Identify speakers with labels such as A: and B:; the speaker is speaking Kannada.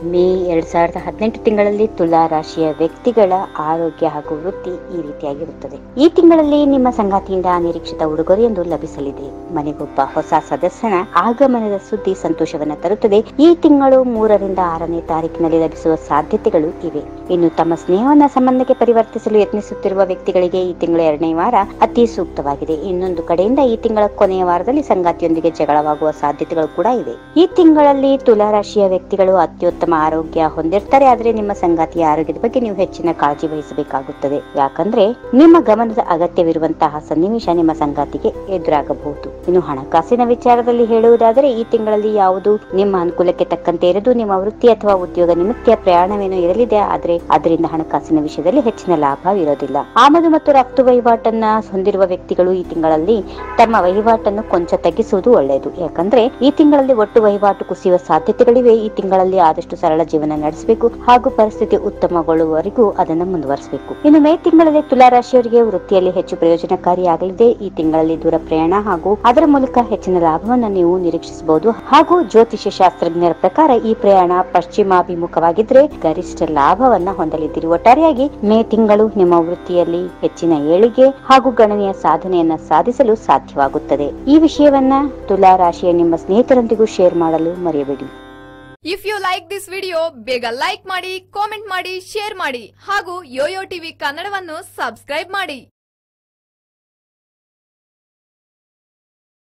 A: ಮೇ ಎರಡ್ ಸಾವಿರದ ಹದಿನೆಂಟು ತಿಂಗಳಲ್ಲಿ ತುಲಾ ರಾಶಿಯ ವ್ಯಕ್ತಿಗಳ ಆರೋಗ್ಯ ಹಾಗೂ ವೃತ್ತಿ ಈ ರೀತಿಯಾಗಿರುತ್ತದೆ ಈ ತಿಂಗಳಲ್ಲಿ ನಿಮ್ಮ ಸಂಗಾತಿಯಿಂದ ಅನಿರೀಕ್ಷಿತ ಉಡುಗೊರೆಯೊಂದು ಲಭಿಸಲಿದೆ ಮನೆಗೊಬ್ಬ ಹೊಸ ಸದಸ್ಯನ ಆಗಮನದ ಸುದ್ದಿ ಸಂತೋಷವನ್ನ ತರುತ್ತದೆ ಈ ತಿಂಗಳು ಮೂರರಿಂದ ಆರನೇ ತಾರೀಕಿನಲ್ಲಿ ಲಭಿಸುವ ಸಾಧ್ಯತೆಗಳು ಇವೆ ಇನ್ನು ತಮ್ಮ ಸ್ನೇಹವನ್ನ ಸಂಬಂಧಕ್ಕೆ ಪರಿವರ್ತಿಸಲು ಯತ್ನಿಸುತ್ತಿರುವ ವ್ಯಕ್ತಿಗಳಿಗೆ ಈ ತಿಂಗಳ ಎರಡನೇ ವಾರ ಅತಿ ಸೂಕ್ತವಾಗಿದೆ ಇನ್ನೊಂದು ಕಡೆಯಿಂದ ಈ ತಿಂಗಳ ಕೊನೆಯ ವಾರದಲ್ಲಿ ಸಂಗಾತಿಯೊಂದಿಗೆ ಜಗಳವಾಗುವ ಸಾಧ್ಯತೆಗಳು ಕೂಡ ಇವೆ ಈ ತಿಂಗಳಲ್ಲಿ ತುಲಾ ರಾಶಿಯ ವ್ಯಕ್ತಿಗಳು ಅತ್ಯುತ್ತಮ ಆರೋಗ್ಯ ಹೊಂದಿರ್ತಾರೆ ಆದ್ರೆ ನಿಮ್ಮ ಸಂಗಾತಿಯ ಆರೋಗ್ಯದ ಬಗ್ಗೆ ನೀವು ಹೆಚ್ಚಿನ ಕಾಳಜಿ ವಹಿಸಬೇಕಾಗುತ್ತದೆ ಯಾಕಂದ್ರೆ ನಿಮ್ಮ ಗಮನದ ಅಗತ್ಯವಿರುವಂತಹ ಸನ್ನಿವೇಶ ನಿಮ್ಮ ಸಂಗಾತಿಗೆ ಎದುರಾಗಬಹುದು ಇನ್ನು ಹಣಕಾಸಿನ ವಿಚಾರದಲ್ಲಿ ಹೇಳುವುದಾದರೆ ಈ ತಿಂಗಳಲ್ಲಿ ಯಾವುದು ನಿಮ್ಮ ಅನುಕೂಲಕ್ಕೆ ತಕ್ಕಂತೆ ಇರದು ನಿಮ್ಮ ವೃತ್ತಿ ಅಥವಾ ಉದ್ಯೋಗ ನಿಮಿತ್ತ ಪ್ರಯಾಣವೇನೋ ಇರಲಿದೆ ಆದ್ರೆ ಅದರಿಂದ ಹಣಕಾಸಿನ ವಿಷಯದಲ್ಲಿ ಹೆಚ್ಚಿನ ಲಾಭ ಇರೋದಿಲ್ಲ ಆಮದು ಮತ್ತು ರಫ್ತು ವಹಿವಾಟನ್ನ ಹೊಂದಿರುವ ವ್ಯಕ್ತಿಗಳು ಈ ತಿಂಗಳಲ್ಲಿ ತಮ್ಮ ವಹಿವಾಟನ್ನು ಕೊಂಚ ತಗ್ಗಿಸುವುದು ಒಳ್ಳೆಯದು ಯಾಕಂದ್ರೆ ಈ ತಿಂಗಳಲ್ಲಿ ಒಟ್ಟು ವಹಿವಾಟು ಕುಸಿಯುವ ಸಾಧ್ಯತೆಗಳಿವೆ ಈ ತಿಂಗಳಲ್ಲಿ ಆದಷ್ಟು ಸರಳ ಜೀವನ ನಡೆಸಬೇಕು ಹಾಗೂ ಪರಿಸ್ಥಿತಿ ಉತ್ತಮಗೊಳ್ಳುವವರೆಗೂ ಅದನ್ನು ಮುಂದುವರಿಸಬೇಕು ಇನ್ನು ಮೇ ತಿಂಗಳಲ್ಲಿ ತುಲಾ ರಾಶಿಯವರಿಗೆ ವೃತ್ತಿಯಲ್ಲಿ ಹೆಚ್ಚು ಪ್ರಯೋಜನಕಾರಿಯಾಗಲಿದೆ ಈ ತಿಂಗಳಲ್ಲಿ ದೂರ ಪ್ರಯಾಣ ಹಾಗೂ ಅದರ ಮೂಲಕ ಹೆಚ್ಚಿನ ಲಾಭವನ್ನು ನೀವು ನಿರೀಕ್ಷಿಸಬಹುದು ಹಾಗೂ ಜ್ಯೋತಿಷ್ಯ ಶಾಸ್ತ್ರಜ್ಞರ ಪ್ರಕಾರ ಈ ಪ್ರಯಾಣ ಪಶ್ಚಿಮಾಭಿಮುಖವಾಗಿದ್ರೆ ಗರಿಷ್ಠ ಲಾಭವನ್ನ ಹೊಂದಲಿದ್ದೀರಿ ಒಟ್ಟಾರೆಯಾಗಿ ಮೇ ತಿಂಗಳು ನಿಮ್ಮ ವೃತ್ತಿಯಲ್ಲಿ ಹೆಚ್ಚಿನ ಏಳಿಗೆ ಹಾಗೂ ಗಣನೀಯ ಸಾಧನೆಯನ್ನ ಸಾಧಿಸಲು ಸಾಧ್ಯವಾಗುತ್ತದೆ ಈ ವಿಷಯವನ್ನ ತುಲಾ ರಾಶಿಯ ನಿಮ್ಮ ಸ್ನೇಹಿತರೊಂದಿಗೂ ಶೇರ್ ಮಾಡಲು ಮರೆಯಬೇಡಿ
B: if you like this video ಬೇಗ ಲೈಕ್ ಮಾಡಿ ಕಾಮೆಂಟ್ ಮಾಡಿ ಶೇರ್ ಮಾಡಿ ಹಾಗೂ ಯೋಯೋ ಟಿವಿ ಕನ್ನಡವನ್ನು ಸಬ್ಸ್ಕ್ರೈಬ್ ಮಾಡಿ